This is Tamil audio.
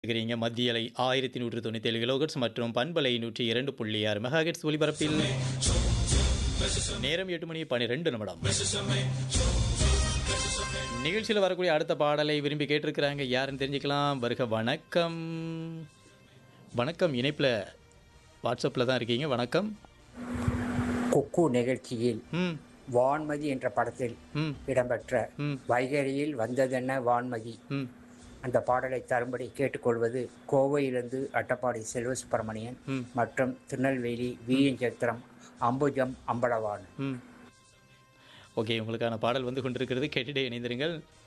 இருக்கிறீங்க மத்திய அலை ஆயிரத்தி நூற்று தொண்ணூற்றி ஏழு கிலோகட்ஸ் மற்றும் பண்பலை நூற்றி இரண்டு புள்ளி ஆறு மெகாஹெட்ஸ் ஒலிபரப்பில் நேரம் எட்டு மணி பன்னிரெண்டு நிமிடம் நிகழ்ச்சியில் வரக்கூடிய அடுத்த பாடலை விரும்பி கேட்டிருக்கிறாங்க யாருன்னு தெரிஞ்சுக்கலாம் வருக வணக்கம் வணக்கம் இணைப்பில் வாட்ஸ்அப்பில் தான் இருக்கீங்க வணக்கம் குக்கு நிகழ்ச்சியில் ம் வான்மதி என்ற படத்தில் ம் இடம்பெற்ற ம் வைகரியில் வந்ததென்ன வான்மதி ம் அந்த பாடலை தரும்படி கேட்டுக்கொள்வது கோவையிலிருந்து அட்டப்பாடி செல்வ சுப்பிரமணியன் ம். மற்றும் திருநெல்வேலி விஎஞ்சத்திரம் அம்புஜம் அம்பலவான் ம் ஓகே உங்களுக்கான பாடல் வந்து கொண்டிருக்கிறது கேட்டுட்டே இணைந்திருங்கள்